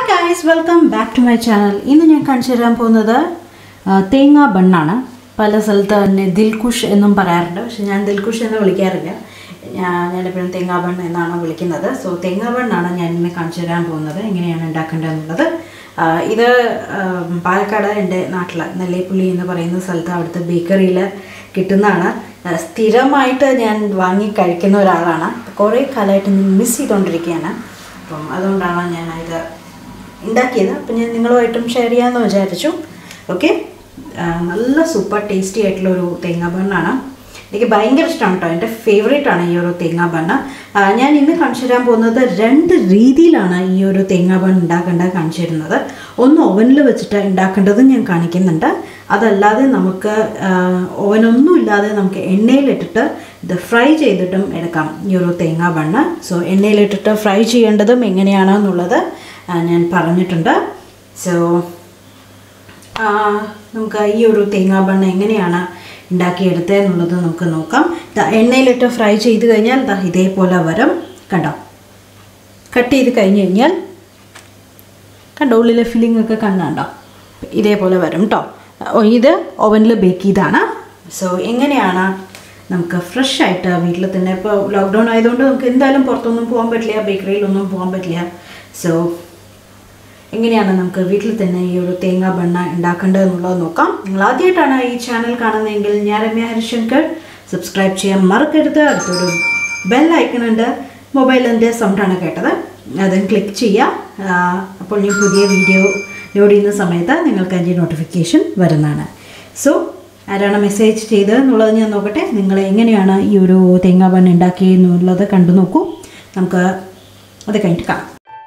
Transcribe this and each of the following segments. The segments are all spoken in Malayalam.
Guys welcome back to my channel ഇന്ന് ഞാൻ കാണിച്ചു തരാൻ പോകുന്നത് ആ, തേങ്ങാ ബണ്ണാണ് പല സ്ഥലത്ത് തന്നെ ദിൽകുഷ് എന്നും പറയാറുണ്ട് പക്ഷെ ഞാൻ ദിൽകുഷ് എന്ന് വിളിക്കാറില്ല ഞാൻ ഞാനെപ്പോഴും തേങ്ങാ ബൺ എന്നാണ് വിളിക്കുന്നത് സോ തേങ്ങാ ബണ്ണാണ് ഞാൻ ഇന്ന് കാണിച്ചു തരാൻ പോകുന്നത് എങ്ങനെയാണ് ഉണ്ടാക്കേണ്ടതെന്നുള്ളത് ആ, ഇത് ആ, പാലക്കാട് എൻ്റെ നാട്ടിൽ നെല്ലേപ്പുള്ളി എന്ന് പറയുന്ന സ്ഥലത്ത് അവിടുത്തെ ബേക്കറിയിൽ കിട്ടുന്നതാണ് ആ, സ്ഥിരമായിട്ട് ഞാൻ വാങ്ങി കഴിക്കുന്ന ഒരാളാണ് കുറേ കാലമായിട്ട് ഞാൻ മിസ് ചെയ്തുകൊണ്ടിരിക്കുകയാണ് അപ്പം അതുകൊണ്ടാണ് ഞാൻ ഇത് ഉണ്ടാക്കിയത് അപ്പം ഞാൻ നിങ്ങളുമായിട്ടും ഷെയർ ചെയ്യാമെന്ന് വിചാരിച്ചു ഓക്കെ നല്ല സൂപ്പർ ടേസ്റ്റി ആയിട്ടുള്ള ഒരു തേങ്ങാ ബണ്ണാണ് എനിക്ക് ഭയങ്കര ഇഷ്ടമാണ് കേട്ടോ എൻ്റെ ഫേവറേറ്റ് ആണ് ഈ ഒരു തേങ്ങാ ബണ്ണ് ആ, ഞാൻ ഇന്ന് കാണിച്ചു തരാൻ പോകുന്നത് രണ്ട് രീതിയിലാണ് ഈ ഒരു തേങ്ങാ ബൺ ഉണ്ടാക്കേണ്ടത് കാണിച്ചു തരുന്നത് ഒന്ന് ഓവനിൽ വെച്ചിട്ട് ഉണ്ടാക്കേണ്ടത് ഞാൻ കാണിക്കുന്നുണ്ട് അതല്ലാതെ നമുക്ക് ഓവനൊന്നും ഇല്ലാതെ നമുക്ക് എണ്ണയിലിട്ടിട്ട് ഇത് ഫ്രൈ ചെയ്തിട്ടും എടുക്കാം ഈ ഒരു തേങ്ങാ ബണ്ണ് സോ എണ്ണയിലിട്ടിട്ട് ഫ്രൈ ചെയ്യേണ്ടതും എങ്ങനെയാണെന്നുള്ളത് ആ, ഞാൻ പറഞ്ഞിട്ടുണ്ട് സോ നമുക്ക് ഈ ഒരു തേങ്ങാ ബണ്ണ് എങ്ങനെയാണ് ഉണ്ടാക്കിയെടുത്തത് എന്നുള്ളത് നമുക്ക് നോക്കാം ദാ എണ്ണയിലിട്ട് ഫ്രൈ ചെയ്ത് കഴിഞ്ഞാൽ ദാ ഇതേപോലെ വരും കണ്ടോ കട്ട് ചെയ്ത് കഴിഞ്ഞ് കഴിഞ്ഞാൽ കണ്ടോ ഉള്ളിലെ ഫില്ലിംഗ് ഒക്കെ കണ്ടോ ഇതേപോലെ വരും കേട്ടോ ഇത് ഓവനിൽ ബേക്ക് ചെയ്താണ് സോ എങ്ങനെയാണ് നമുക്ക് ഫ്രഷ് ആയിട്ട് വീട്ടിൽ തന്നെ ഇപ്പോൾ ലോക്ക്ഡൗൺ ആയതുകൊണ്ട് നമുക്ക് എന്തായാലും പുറത്തൊന്നും പോകാൻ പറ്റില്ല ബേക്കറിയിലൊന്നും പോകാൻ പറ്റില്ല സോ എങ്ങനെയാണ് നമുക്ക് വീട്ടിൽ തന്നെ ഈ ഒരു തേങ്ങാ ബണ്ണ ഉണ്ടാക്കേണ്ടത് എന്നുള്ളത് നോക്കാം നിങ്ങൾ ആദ്യമായിട്ടാണ് ഈ ചാനൽ കാണുന്നതെങ്കിൽ ഞാൻ രമ്യ ഹരിശങ്കർ സബ്സ്ക്രൈബ് ചെയ്യാൻ മറക്കരുത് അടുത്തൊരു ബെൽ ഐക്കൺ ഉണ്ട് മൊബൈലിൻ്റെ സൗണ്ടാണ് കേട്ടത് അതും ക്ലിക്ക് ചെയ്യുക ആ, അപ്പോൾ ഞാൻ പുതിയ വീഡിയോ ലോഡ് ചെയ്യുന്ന സമയത്ത് നിങ്ങൾക്ക് അതിൻ്റെ നോട്ടിഫിക്കേഷൻ വരുന്നതാണ് സോ ആരാണ് മെസ്സേജ് ചെയ്തത് എന്നുള്ളത് ഞാൻ നോക്കട്ടെ നിങ്ങൾ എങ്ങനെയാണ് ഈ ഒരു തേങ്ങാ ബണ്ണ് ഉണ്ടാക്കിയെന്നുള്ളത് കണ്ടു നോക്കൂ നമുക്ക് അത് കഴിഞ്ഞിട്ട് കാണാം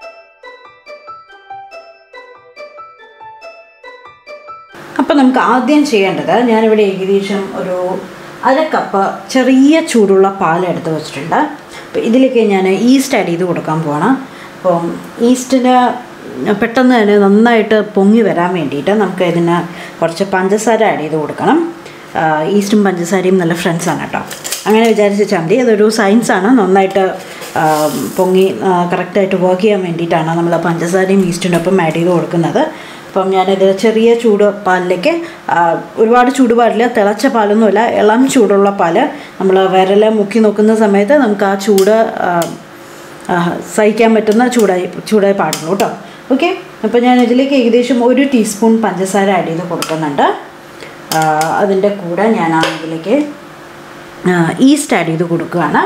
അപ്പോൾ നമുക്ക് ആദ്യം ചെയ്യേണ്ടത് ഞാനിവിടെ ഏകദേശം ഒരു അര കപ്പ് ചെറിയ ചൂടുള്ള പാൽ എടുത്ത് വെച്ചിട്ടുണ്ട് അപ്പോൾ ഇതിലേക്ക് ഞാൻ ഈസ്റ്റ് ആഡ് ചെയ്ത് കൊടുക്കാൻ പോവാണ് അപ്പം ഈസ്റ്റിന് പെട്ടെന്ന് തന്നെ നന്നായിട്ട് പൊങ്ങി വരാൻ വേണ്ടിയിട്ട് നമുക്ക് ഇതിന് കുറച്ച് പഞ്ചസാര ആഡ് ചെയ്ത് കൊടുക്കണം ആ, ഈസ്റ്റും പഞ്ചസാരയും നല്ല ഫ്രണ്ട്സാണ് കേട്ടോ അങ്ങനെ വിചാരിച്ചാൽ മതി അതൊരു സയൻസാണ് നന്നായിട്ട് ആ, പൊങ്ങി കറക്റ്റായിട്ട് വർക്ക് ചെയ്യാൻ വേണ്ടിയിട്ടാണ് നമ്മൾ പഞ്ചസാരയും ഈസ്റ്റിൻ്റെ ഒപ്പം ആഡ് ചെയ്ത് കൊടുക്കുന്നത് അപ്പം ഞാനിത് ചെറിയ ചൂട് പാലിലേക്ക് ആ, ഒരുപാട് ചൂട് പാടില്ല തിളച്ച പാലൊന്നുമില്ല ഇളം ചൂടുള്ള പാല് നമ്മൾ വിരൽ മുക്കി നോക്കുന്ന സമയത്ത് നമുക്ക് ആ ചൂട് ആ, ആ, സഹിക്കാൻ പറ്റുന്ന ചൂടായി ചൂടായി പാടുള്ളൂ കേട്ടോ ഓക്കെ അപ്പോൾ ഞാൻ ഇതിലേക്ക് ഏകദേശം ഒരു ടീസ്പൂൺ പഞ്ചസാര ആഡ് ചെയ്ത് കൊടുക്കുന്നുണ്ട് ആ, അതിൻ്റെ കൂടെ ഞാൻ ആ ഇതിലേക്ക് ഈസ്റ്റ് ആഡ് ചെയ്ത് കൊടുക്കുകയാണ്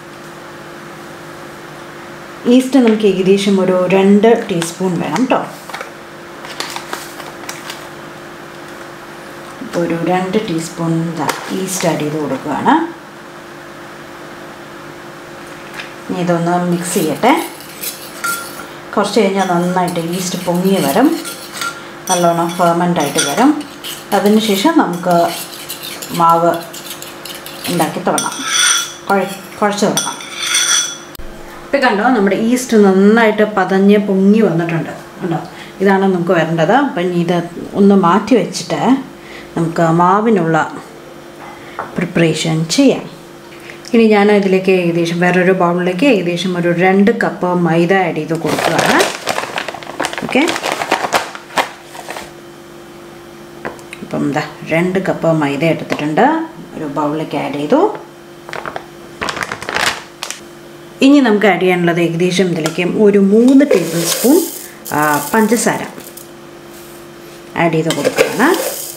ഈസ്റ്റ് നമുക്ക് ഏകദേശം ഒരു രണ്ട് ടീസ്പൂൺ വേണം കേട്ടോ ഒരു രണ്ട് ടീസ്പൂൺ ഈസ്റ്റ് ആഡ് ചെയ്ത് കൊടുക്കുകയാണ് ഇനി ഇതൊന്ന് മിക്സ് ചെയ്യട്ടെ കുറച്ച് കഴിഞ്ഞാൽ നന്നായിട്ട് ഈസ്റ്റ് പൊങ്ങി വരും നല്ലോണം ഫെർമൻ്റ് ആയിട്ട് വരും അതിനുശേഷം നമുക്ക് മാവ് ഉണ്ടാക്കി തുടങ്ങാം കുഴ കുഴച്ച് തുടങ്ങാം ഇപ്പം കണ്ടോ നമ്മുടെ ഈസ്റ്റ് നന്നായിട്ട് പതഞ്ഞ് പൊങ്ങി വന്നിട്ടുണ്ട് കണ്ടോ ഇതാണ് നമുക്ക് വരേണ്ടത് അപ്പം ഇനി ഇത് ഒന്ന് മാറ്റി വെച്ചിട്ട് നമുക്ക് മാവിനുള്ള പ്രിപ്പറേഷൻ ചെയ്യാം ഇനി ഞാൻ ഇതിലേക്ക് ഏകദേശം വേറൊരു ബൗളിലേക്ക് ഏകദേശം ഒരു രണ്ട് കപ്പ് മൈദ ആഡ് ചെയ്ത് കൊടുക്കുകയാണ് ഓക്കെ അപ്പം എന്താ രണ്ട് കപ്പ് മൈദ എടുത്തിട്ടുണ്ട് ഒരു ബൗളിലേക്ക് ആഡ് ചെയ്തു ഇനി നമുക്ക് ആഡ് ചെയ്യാനുള്ളത് ഏകദേശം ഇതിലേക്ക് ഒരു മൂന്ന് ടേബിൾ സ്പൂൺ ആ, പഞ്ചസാര ആഡ് ചെയ്ത് കൊടുക്കുകയാണ്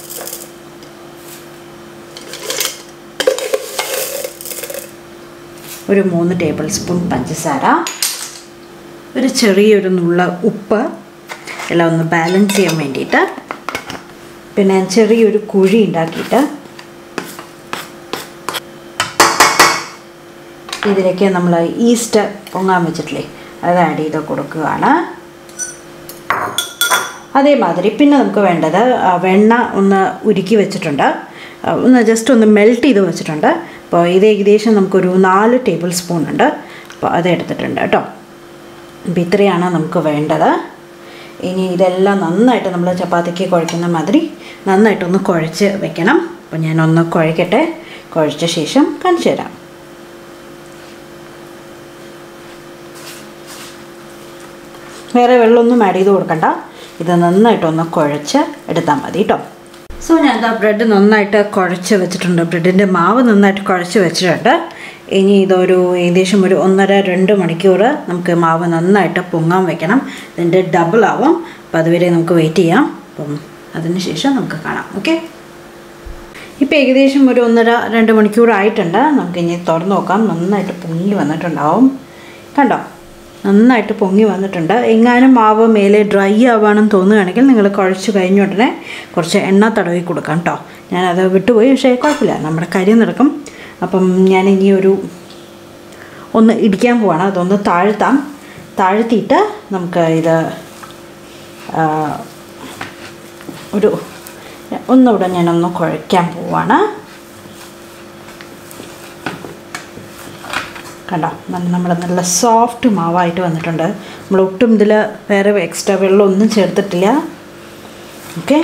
ഒരു മൂന്ന് ടേബിൾ സ്പൂൺ പഞ്ചസാര ഒരു ചെറിയൊരു നുള്ള ഉപ്പ് എല്ലാം ഒന്ന് ബാലൻസ് ചെയ്യാൻ വേണ്ടിയിട്ട് പിന്നെ ചെറിയൊരു കുഴി ഉണ്ടാക്കിയിട്ട് ഇതിലേക്ക് നമ്മൾ ഈസ്റ്റ് പൊങ്ങാൻ വെച്ചിട്ടില്ലേ അത് ആഡ് ചെയ്ത് കൊടുക്കുകയാണ് അതേമാതിരി പിന്നെ നമുക്ക് വേണ്ടത് ആ, വെണ്ണ ഒന്ന് ഉരുക്കി വെച്ചിട്ടുണ്ട് ആ, ഒന്ന് ജസ്റ്റ് ഒന്ന് മെൽറ്റ് ചെയ്ത് വെച്ചിട്ടുണ്ട് അപ്പോൾ ഇത് ഏകദേശം നമുക്കൊരു നാല് ടേബിൾ സ്പൂൺ ഉണ്ട് അപ്പോൾ അത് എടുത്തിട്ടുണ്ട് കേട്ടോ അപ്പോൾ ഇത്രയാണ് നമുക്ക് വേണ്ടത് ഇനി ഇതെല്ലാം നന്നായിട്ട് നമ്മൾ ചപ്പാത്തിക്ക് കുഴയ്ക്കുന്ന മാതിരി നന്നായിട്ടൊന്ന് കുഴച്ച് വെക്കണം അപ്പോൾ ഞാനൊന്ന് കുഴയ്ക്കട്ടെ കുഴച്ച ശേഷം കാണിച്ചു തരാം വേറെ വെള്ളമൊന്നും ആഡ് ചെയ്ത് കൊടുക്കണ്ട ഇത് നന്നായിട്ടൊന്ന് കുഴച്ച് എടുത്താൽ മതി കേട്ടോ സോ ഞാൻ എന്താ ബ്രെഡ് നന്നായിട്ട് കുഴച്ച് വെച്ചിട്ടുണ്ട് ബ്രെഡിൻ്റെ മാവ് നന്നായിട്ട് കുഴച്ച് വെച്ചിട്ടുണ്ട് ഇനി ഇതൊരു ഏകദേശം ഒരു ഒന്നര രണ്ട് മണിക്കൂർ നമുക്ക് മാവ് നന്നായിട്ട് പൊങ്ങാൻ വെക്കണം ഇതിൻ്റെ ഡബിൾ ആവും അപ്പോൾ അതുവരെ നമുക്ക് വെയിറ്റ് ചെയ്യാം അപ്പം അതിന് ശേഷം നമുക്ക് കാണാം ഓക്കെ ഇപ്പോൾ ഏകദേശം ഒരു ഒന്നര രണ്ട് മണിക്കൂറായിട്ടുണ്ട് നമുക്ക് ഇനി തുറന്ന് നോക്കാം നന്നായിട്ട് പൊങ്ങി വന്നിട്ടുണ്ടാവും കണ്ടോ നന്നായിട്ട് പൊങ്ങി വന്നിട്ടുണ്ട് എങ്ങാനും മാവ് മേലെ ഡ്രൈ ആവുകയാണെന്ന് തോന്നുകയാണെങ്കിൽ നിങ്ങൾ കുഴച്ച് കഴിഞ്ഞ ഉടനെ കുറച്ച് എണ്ണ തടവി കൊടുക്കാം കേട്ടോ ഞാനത് വിട്ടുപോയി പക്ഷേ കുഴപ്പമില്ല നമ്മുടെ കാര്യം നടക്കും അപ്പം ഞാൻ ഇനി ഒരു ഒന്ന് ഇടിക്കാൻ പോവാണ് അതൊന്ന് താഴ്ത്താം താഴ്ത്തിയിട്ട് നമുക്ക് ഇത് ആ, ഒരു ഒന്നുകൂടെ ഞാനൊന്ന് കുഴയ്ക്കാൻ പോവാണ് കണ്ടോ നല്ല നമ്മുടെ നല്ല സോഫ്റ്റ് മാവായിട്ട് വന്നിട്ടുണ്ട് നമ്മൾ ഒട്ടും ഇതിൽ വേറെ എക്സ്ട്രാ വെള്ളം ഒന്നും ചേർത്തിട്ടില്ല ഓക്കെ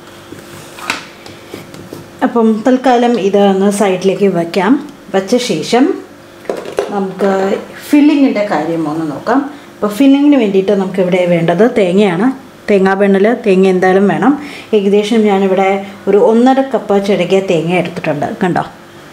അപ്പം തൽക്കാലം ഇത് ഒന്ന് സൈഡിലേക്ക് വയ്ക്കാം വച്ച ശേഷം നമുക്ക് ഫില്ലിങ്ങിൻ്റെ കാര്യം ഒന്ന് നോക്കാം അപ്പോൾ ഫില്ലിങ്ങിന് വേണ്ടിയിട്ട് നമുക്ക് ഇവിടെ വേണ്ടത് തേങ്ങയാണ് തേങ്ങാബെണ്ണിൽ തേങ്ങ എന്തായാലും വേണം ഏകദേശം ഞാനിവിടെ ഒരു ഒന്നര കപ്പ് ചിരകിയ തേങ്ങ എടുത്തിട്ടുണ്ട് കണ്ടോ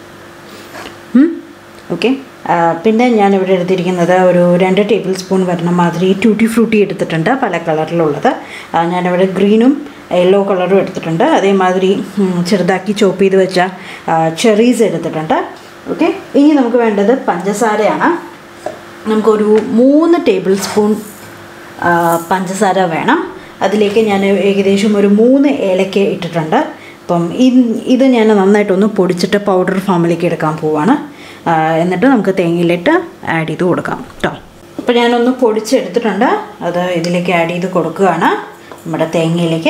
ഓക്കെ പിന്നെ ഞാനിവിടെ എടുത്തിരിക്കുന്നത് ഒരു രണ്ട് ടേബിൾ സ്പൂൺ വരുന്ന മാതിരി ട്യൂട്ടി ഫ്രൂട്ടി എടുത്തിട്ടുണ്ട് പല കളറിലുള്ളത് ആ, ഞാനിവിടെ ഗ്രീനും യെല്ലോ കളറും എടുത്തിട്ടുണ്ട് അതേമാതിരി ഉം, ചെറുതാക്കി ചോപ്പ് ചെയ്ത് വെച്ച ചെറീസ് എടുത്തിട്ടുണ്ട് ഓക്കെ ഇനി നമുക്ക് വേണ്ടത് പഞ്ചസാരയാണ് നമുക്കൊരു മൂന്ന് ടേബിൾ സ്പൂൺ ആ, പഞ്ചസാര വേണം അതിലേക്ക് ഞാൻ ഏകദേശം ഒരു മൂന്ന് ഏലക്ക ഇട്ടിട്ടുണ്ട് അപ്പം ഇ- ഇത് ഞാൻ നന്നായിട്ടൊന്ന് പൊടിച്ചിട്ട് പൗഡർ ഫോമിലേക്ക് എടുക്കാൻ പോവാണ് ആ, എന്നിട്ട് നമുക്ക് തേങ്ങയിലിട്ട് ആഡ് ചെയ്ത് കൊടുക്കാം കേട്ടോ അപ്പോൾ ഞാനൊന്ന് പൊടിച്ചെടുത്തിട്ടുണ്ട് അത് ഇതിലേക്ക് ആഡ് ചെയ്ത് കൊടുക്കുകയാണ് നമ്മുടെ തേങ്ങയിലേക്ക്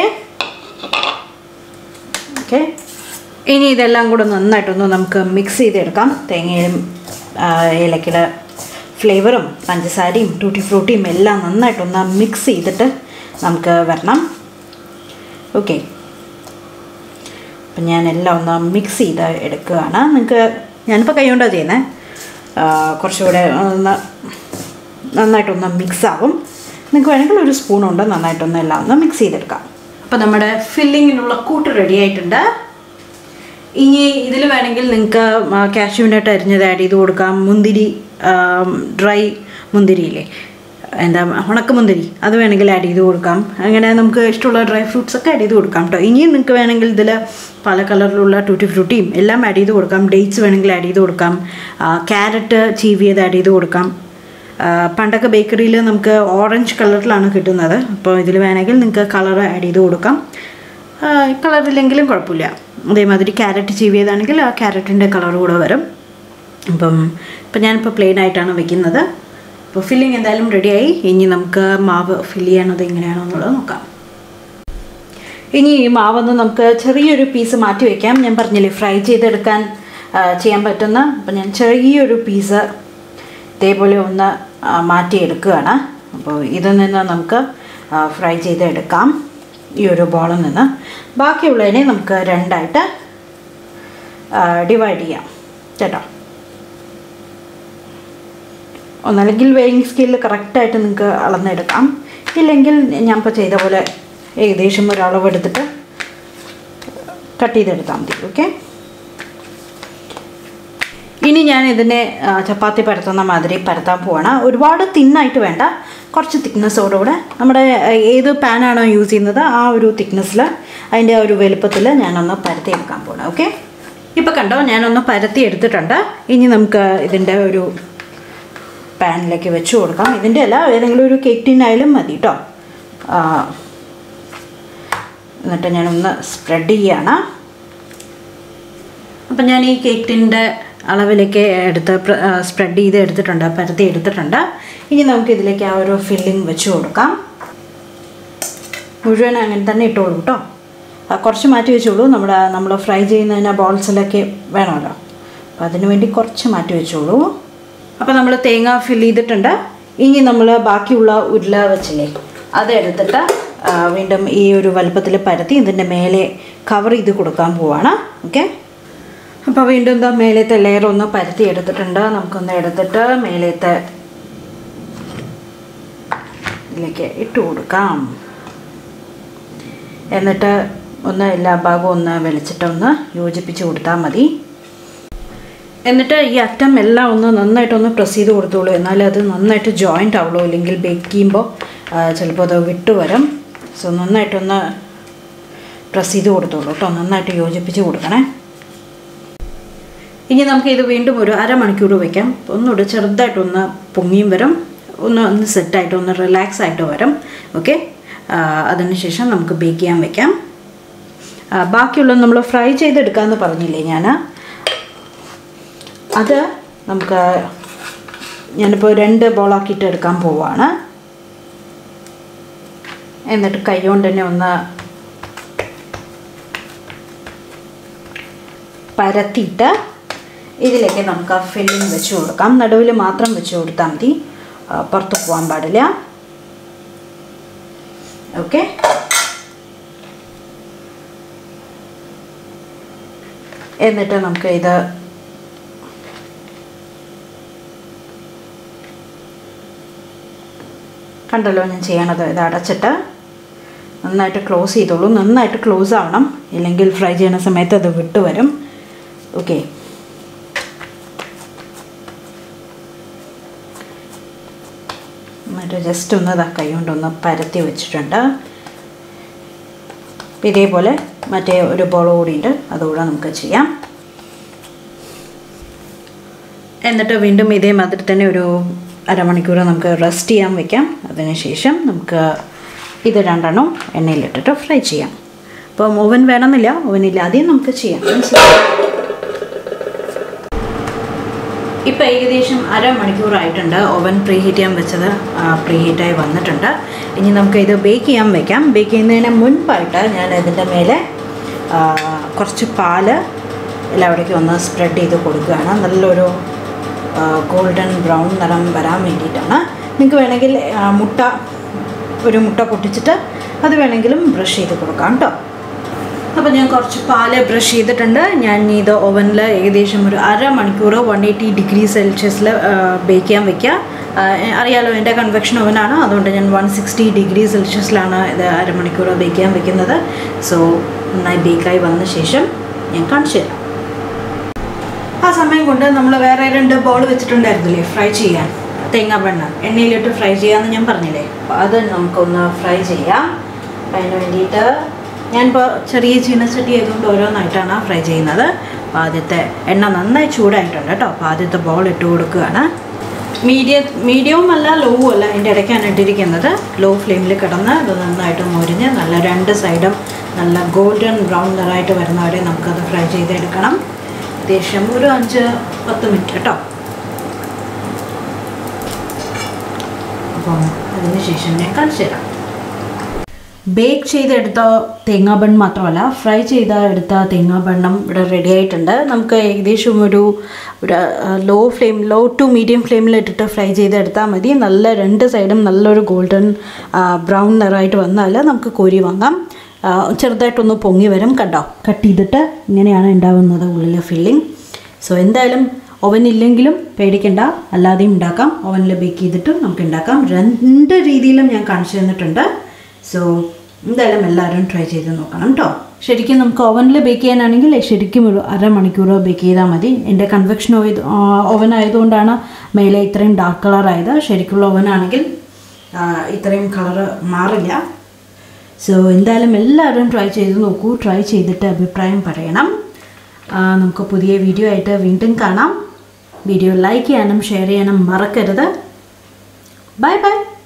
ഓക്കെ ഇനി ഇതെല്ലാം കൂടെ നന്നായിട്ടൊന്ന് നമുക്ക് മിക്സ് ചെയ്തെടുക്കാം തേങ്ങയും ആ, ഏലക്കയുടെ ഫ്ലേവറും പഞ്ചസാരയും ടൂട്ടി ഫ്രൂട്ടിയും എല്ലാം നന്നായിട്ടൊന്ന് മിക്സ് ചെയ്തിട്ട് നമുക്ക് വരണം ഓക്കെ അപ്പം ഞാൻ എല്ലാം ഒന്ന് മിക്സ് ചെയ്ത് എടുക്കുകയാണ് നിങ്ങൾക്ക് ഞാനിപ്പോൾ കൈ കൊണ്ടാണ് ചെയ്യുന്നത് കുറച്ചുകൂടെ ഒന്ന് നന്നായിട്ടൊന്ന് മിക്സ് ആവും നിങ്ങൾക്ക് വേണമെങ്കിൽ ഒരു സ്പൂൺ കൊണ്ട് നന്നായിട്ടൊന്ന് എല്ലാം ഒന്ന് മിക്സ് ചെയ്തെടുക്കാം അപ്പോൾ നമ്മുടെ ഫില്ലിങ്ങിനുള്ള കൂട്ട് റെഡി ആയിട്ടുണ്ട് ഇനി ഇതിൽ വേണമെങ്കിൽ നിങ്ങൾക്ക് കാഷ്യൂനട്ട് അരിഞ്ഞത് ആഡ് ചെയ്ത് കൊടുക്കാം മുന്തിരി ഡ്രൈ മുന്തിരിയില്ലേ എന്താ ഉണക്കമുന്തിരി അത് വേണമെങ്കിൽ ആഡ് ചെയ്ത് കൊടുക്കാം അങ്ങനെ നമുക്ക് ഇഷ്ടമുള്ള ഡ്രൈ ഫ്രൂട്ട്സ് ഒക്കെ ആഡ് ചെയ്ത് കൊടുക്കാം കേട്ടോ ഇനിയും നിങ്ങൾക്ക് വേണമെങ്കിൽ ഇതിൽ പല കളറിലുള്ള ടൂട്ടി ഫ്രൂട്ടിയും എല്ലാം ആഡ് ചെയ്ത് കൊടുക്കാം ഡേറ്റ്സ് വേണമെങ്കിൽ ആഡ് ചെയ്ത് കൊടുക്കാം ക്യാരറ്റ് ചീവിയത് ആഡ് ചെയ്ത് കൊടുക്കാം ആ, പണ്ടൊക്കെ ബേക്കറിയിൽ നമുക്ക് ഓറഞ്ച് കളറിലാണ് കിട്ടുന്നത് അപ്പോൾ ഇതിൽ വേണമെങ്കിൽ നിങ്ങൾക്ക് കളർ ആഡ് ചെയ്ത് കൊടുക്കാം കളറില്ലെങ്കിലും കുഴപ്പമില്ല അതേമാതിരി ക്യാരറ്റ് ചീവിയതാണെങ്കിൽ ആ ക്യാരറ്റിൻ്റെ കളർ കൂടെ വരും അപ്പം ഇപ്പം ഞാനിപ്പോൾ പ്ലെയിൻ ആയിട്ടാണ് വെക്കുന്നത് അപ്പോൾ ഫില്ലിങ് എന്തായാലും റെഡിയായി ഇനി നമുക്ക് മാവ് ഫില്ല് ചെയ്യണത് എങ്ങനെയാണോ എന്നുള്ളത് നോക്കാം ഇനി ഈ മാവൊന്ന് നമുക്ക് ചെറിയൊരു പീസ് മാറ്റി വയ്ക്കാം ഞാൻ പറഞ്ഞില്ലേ ഫ്രൈ ചെയ്തെടുക്കാൻ ആ, ചെയ്യാൻ പറ്റുന്ന അപ്പം ഞാൻ ചെറിയൊരു പീസ് ഇതേപോലെ ഒന്ന് ആ, മാറ്റിയെടുക്കുകയാണ് അപ്പോൾ ഇതിൽ നിന്ന് നമുക്ക് ഫ്രൈ ചെയ്തെടുക്കാം ഈ ഒരു ബോളിൽ നിന്ന് ബാക്കിയുള്ളതിനെ നമുക്ക് രണ്ടായിട്ട് ഡിവൈഡ് ചെയ്യാം കേട്ടോ ഒന്നല്ലെങ്കിൽ വെയിങ് സ്കെയിലിൽ കറക്റ്റായിട്ട് നിങ്ങൾക്ക് അളന്നെടുക്കാം ഇല്ലെങ്കിൽ ഞാൻ ഇപ്പോൾ ചെയ്ത പോലെ ഏകദേശം ഒരളവ് എടുത്തിട്ട് കട്ട് ചെയ്തെടുത്താൽ മതി ഓക്കെ ഇനി ഞാൻ ഇതിനെ ആ, ചപ്പാത്തി പരത്തുന്ന മാതിരി പരത്താൻ പോവാണ് ഒരുപാട് തിന്നായിട്ട് വേണ്ട കുറച്ച് തിക്നെസ്സോടുകൂടെ നമ്മുടെ ആ, ഏത് പാനാണോ യൂസ് ചെയ്യുന്നത് ആ ഒരു തിക്നെസ്സിൽ അതിൻ്റെ ആ ഒരു വലുപ്പത്തിൽ ഞാനൊന്ന് പരത്തി എടുക്കാൻ പോകണം ഓക്കെ ഇപ്പോൾ കണ്ടോ ഞാനൊന്ന് പരത്തി എടുത്തിട്ടുണ്ട് ഇനി നമുക്ക് ഇതിൻ്റെ ഒരു പാനിലേക്ക് വെച്ച് കൊടുക്കാം ഇതിൻ്റെ അല്ല ഏതെങ്കിലും ഒരു കേക്ക് ടിന്നായാലും മതി കേട്ടോ ആ, എന്നിട്ട് ഞാനൊന്ന് സ്പ്രെഡ് ചെയ്യാണ് അപ്പം ഞാൻ ഈ കേക്ക് ടിൻ്റെ അളവിലേക്ക് എടുത്ത് സ്പ്രെഡ് ചെയ്ത് എടുത്തിട്ടുണ്ട് പരത്തി എടുത്തിട്ടുണ്ട് ഇനി നമുക്ക് ഇതിലേക്ക് ആ ഒരു ഫില്ലിംഗ് വെച്ച് കൊടുക്കാം മുഴുവൻ അങ്ങനെ തന്നെ ഇട്ടോളൂ കേട്ടോ ആ, കുറച്ച് മാറ്റി വെച്ചോളൂ നമ്മുടെ നമ്മൾ ഫ്രൈ ചെയ്യുന്നതിന് ബോൾസിലൊക്കെ വേണമല്ലോ അപ്പോൾ അതിന് വേണ്ടി കുറച്ച് മാറ്റി വെച്ചോളൂ അപ്പോൾ നമ്മൾ തേങ്ങ ഫിൽ ചെയ്തിട്ടുണ്ട് ഇനി നമ്മൾ ബാക്കിയുള്ള ഉരുള വെച്ചില്ലേ അതെടുത്തിട്ട് ആ, വീണ്ടും ഈ ഒരു വലുപ്പത്തിൽ പരത്തി ഇതിൻ്റെ മേലെ കവർ ചെയ്ത് കൊടുക്കാൻ പോവാണ് ഓക്കെ അപ്പോൾ വീണ്ടും എന്താ മേലത്തെ ലെയർ ഒന്ന് പരത്തി എടുത്തിട്ടുണ്ട് നമുക്കൊന്ന് എടുത്തിട്ട് മേലത്തെ ഇതിലേക്ക് ഇട്ട് കൊടുക്കാം എന്നിട്ട് ഒന്ന് എല്ലാ ഭാഗവും ഒന്ന് വെളിച്ചിട്ട് ഒന്ന് യോജിപ്പിച്ച് കൊടുത്താൽ മതി എന്നിട്ട് ഈ അറ്റം എല്ലാം ഒന്ന് നന്നായിട്ടൊന്ന് പ്രസ് ചെയ്ത് കൊടുത്തോളൂ എന്നാലേ അത് നന്നായിട്ട് ജോയിൻ്റ് ആവുള്ളൂ ഇല്ലെങ്കിൽ ബേക്ക് ചെയ്യുമ്പോൾ ചിലപ്പോൾ അത് വിട്ടു വരും സോ നന്നായിട്ടൊന്ന് പ്രസ് ചെയ്ത് കൊടുത്തോളൂ കേട്ടോ നന്നായിട്ട് യോജിപ്പിച്ച് കൊടുക്കണേ ഇനി നമുക്ക് ഇത് വീണ്ടും ഒരു അരമണിക്കൂർ വയ്ക്കാം ഒന്നുകൂടെ ചെറുതായിട്ടൊന്ന് പൊങ്ങിയും വരും ഒന്ന് ഒന്ന് സെറ്റായിട്ട് ഒന്ന് റിലാക്സ് ആയിട്ട് വരും ഓക്കെ അതിനുശേഷം നമുക്ക് ബേക്ക് ചെയ്യാൻ വെക്കാം ആ, ബാക്കിയുള്ളത് നമ്മൾ ഫ്രൈ ചെയ്തെടുക്കാമെന്ന് പറഞ്ഞില്ലേ ഞാൻ അത് നമുക്ക് ഞാനിപ്പോൾ രണ്ട് ബോളാക്കിയിട്ട് എടുക്കാൻ പോവുകയാണ് എന്നിട്ട് കൈ കൊണ്ട് തന്നെ ഒന്ന് പരത്തിയിട്ട് ഇതിലേക്ക് നമുക്ക് ആ ഫില്ലിങ് വെച്ച് കൊടുക്കാം നടുവിൽ മാത്രം വെച്ച് കൊടുത്താൽ മതി ആ, പുറത്ത് പോകാൻ പാടില്ല ഓക്കെ എന്നിട്ട് നമുക്ക് ഇത് കണ്ടല്ലോ ഞാൻ ചെയ്യണത് ഇത് അടച്ചിട്ട് നന്നായിട്ട് ക്ലോസ് ചെയ്തോളൂ നന്നായിട്ട് ക്ലോസ് ആവണം ഇല്ലെങ്കിൽ ഫ്രൈ ചെയ്യുന്ന സമയത്ത് അത് വിട്ടു വരും ഓക്കെ എന്നിട്ട് ജസ്റ്റ് ഒന്ന് ഇതാ കൈ കൊണ്ടൊന്ന് പരത്തി വെച്ചിട്ടുണ്ട് അപ്പം ഇതേപോലെ മറ്റേ ഒരു ബോൾ കൂടിയുണ്ട് അതുകൂടെ നമുക്ക് ചെയ്യാം എന്നിട്ട് വീണ്ടും ഇതേമാതിരി തന്നെ ഒരു അരമണിക്കൂർ നമുക്ക് റെസ്റ്റ് ചെയ്യാൻ വെക്കാം അതിനുശേഷം നമുക്ക് ഇത് രണ്ടെണ്ണം എണ്ണയിലിട്ടിട്ട് ഫ്രൈ ചെയ്യാം അപ്പം ഓവൻ വേണമെന്നില്ല ഓവനില്ലാതെയും നമുക്ക് ചെയ്യാം മനസ്സിലായോ? ഇപ്പം ഏകദേശം അരമണിക്കൂറായിട്ടുണ്ട് ഓവൻ പ്രീ ഹീറ്റ് ചെയ്യാൻ വെച്ചത് പ്രീ ഹീറ്റായി വന്നിട്ടുണ്ട് ഇനി നമുക്ക് ഇത് ബേക്ക് ചെയ്യാൻ വെക്കാം ബേക്ക് ചെയ്യുന്നതിന് മുൻപായിട്ട് ഞാൻ ഇതിൻ്റെ മേലെ ആ, കുറച്ച് പാല് എല്ലാവിടേക്കും ഒന്ന് സ്പ്രെഡ് ചെയ്ത് കൊടുക്കുകയാണ് നല്ലൊരു ഗോൾഡൻ ബ്രൗൺ നിറം വരാൻ വേണ്ടിയിട്ടാണ് നിങ്ങൾക്ക് വേണമെങ്കിൽ ആ, മുട്ട ഒരു മുട്ട പൊട്ടിച്ചിട്ട് അത് വേണമെങ്കിലും ബ്രഷ് ചെയ്ത് കൊടുക്കാം കേട്ടോ അപ്പോൾ ഞാൻ കുറച്ച് പാല് ബ്രഷ് ചെയ്തിട്ടുണ്ട് ഞാൻ ഇത് ഓവനിൽ ഏകദേശം ഒരു അരമണിക്കൂർ വൺ എയ്റ്റി ഡിഗ്രി സെൽഷ്യസിൽ ബേക്ക് ചെയ്യാൻ വെക്കുക ആ, അറിയാലോ എൻ്റെ കൺവെക്ഷൻ ഓവനാണ് അതുകൊണ്ട് ഞാൻ വൺ സിക്സ്റ്റി ഡിഗ്രി സെൽഷ്യസിലാണ് ഇത് അരമണിക്കൂർ ബേക്ക് ചെയ്യാൻ വെക്കുന്നത് സോ നന്നായി ബേക്കായി വന്ന ശേഷം ഞാൻ കാണിച്ചു തരാം ആ സമയം കൊണ്ട് നമ്മൾ വേറെ രണ്ട് ബോൾ വെച്ചിട്ടുണ്ടായിരുന്നില്ലേ ഫ്രൈ ചെയ്യാൻ തേങ്ങാപ്പെണ്ണ എണ്ണയിലിട്ട് ഫ്രൈ ചെയ്യാമെന്ന് ഞാൻ പറഞ്ഞില്ലേ അപ്പോൾ അത് നമുക്കൊന്ന് ഫ്രൈ ചെയ്യാം അപ്പം അതിന് വേണ്ടിയിട്ട് ഞാനിപ്പോൾ ചെറിയ ചീനച്ചട്ടി ആയതുകൊണ്ട് ഓരോന്നായിട്ടാണ് ഫ്രൈ ചെയ്യുന്നത് അപ്പോൾ ആദ്യത്തെ എണ്ണ നന്നായി ചൂടായിട്ടുണ്ട് കേട്ടോ അപ്പോൾ ആദ്യത്തെ ബോൾ ഇട്ട് കൊടുക്കുകയാണ് മീഡിയം മീഡിയവും അല്ല ലോവും അല്ല അതിൻ്റെ ഇടയ്ക്കാണ് ഇട്ടിരിക്കുന്നത് ലോ ഫ്ലെയിമിൽ കിടന്ന് ഇത് നന്നായിട്ട് മൊരിഞ്ഞ് നല്ല രണ്ട് സൈഡും നല്ല ഗോൾഡൻ ബ്രൗൺ നിറമായിട്ട് വരുന്നവരെ നമുക്കത് ഫ്രൈ ചെയ്തെടുക്കണം ഏകദേശം ഒരു അഞ്ച് പത്ത് മിനിറ്റ് കേട്ടോ അപ്പം അതിന് ശേഷം ഞാൻ കാണിച്ചു തരാം ബേക്ക് ചെയ്തെടുത്ത തേങ്ങാബൺ മാത്രമല്ല ഫ്രൈ ചെയ്ത എടുത്ത തേങ്ങാബണ്ണം ഇവിടെ റെഡി ആയിട്ടുണ്ട് നമുക്ക് ഏകദേശം ഒരു ഒരു low flame low to medium ഫ്ലെയിമിലിട്ടിട്ട് ഫ്രൈ ചെയ്തെടുത്താൽ മതി നല്ല രണ്ട് സൈഡും നല്ലൊരു ഗോൾഡൻ ബ്രൗൺ നിറമായിട്ട് വന്നാൽ നമുക്ക് കോരി വാങ്ങാം ആ, ചെറുതായിട്ടൊന്ന് പൊങ്ങി വരും കണ്ടോ കട്ട് ചെയ്തിട്ട് ഇങ്ങനെയാണ് ഉണ്ടാവുന്നത് ഉള്ളിലെ ഫില്ലിങ് സോ എന്തായാലും ഓവൻ ഇല്ലെങ്കിലും പേടിക്കണ്ട അല്ലാതെയും ഉണ്ടാക്കാം ഓവനിൽ ബേക്ക് ചെയ്തിട്ട് നമുക്ക് ഉണ്ടാക്കാം രണ്ട് രീതിയിലും ഞാൻ കാണിച്ചു തന്നിട്ടുണ്ട് സോ എന്തായാലും എല്ലാവരും ട്രൈ ചെയ്ത് നോക്കണം കേട്ടോ ശരിക്കും നമുക്ക് ഓവനിൽ ബേക്ക് ചെയ്യാനാണെങ്കിൽ ശരിക്കും ഒരു അരമണിക്കൂർ ബേക്ക് ചെയ്താൽ മതി എൻ്റെ കൺവെക്ഷൻ ഓവൻ ആയതുകൊണ്ടാണ് മേലെ ഇത്രയും ഡാർക്ക് കളർ ആയത് ശരിക്കുള്ള ഓവൻ ആണെങ്കിൽ ആ, ഇത്രയും കളറ് മാറില്ല സോ എന്തായാലും എല്ലാവരും ട്രൈ ചെയ്ത് നോക്കൂ ട്രൈ ചെയ്തിട്ട് അഭിപ്രായം പറയണം ആ, നമുക്ക് പുതിയ വീഡിയോ ആയിട്ട് വീണ്ടും കാണാം വീഡിയോ ലൈക്ക് ചെയ്യാനും ഷെയർ ചെയ്യാനും മറക്കരുത് ബൈ ബൈ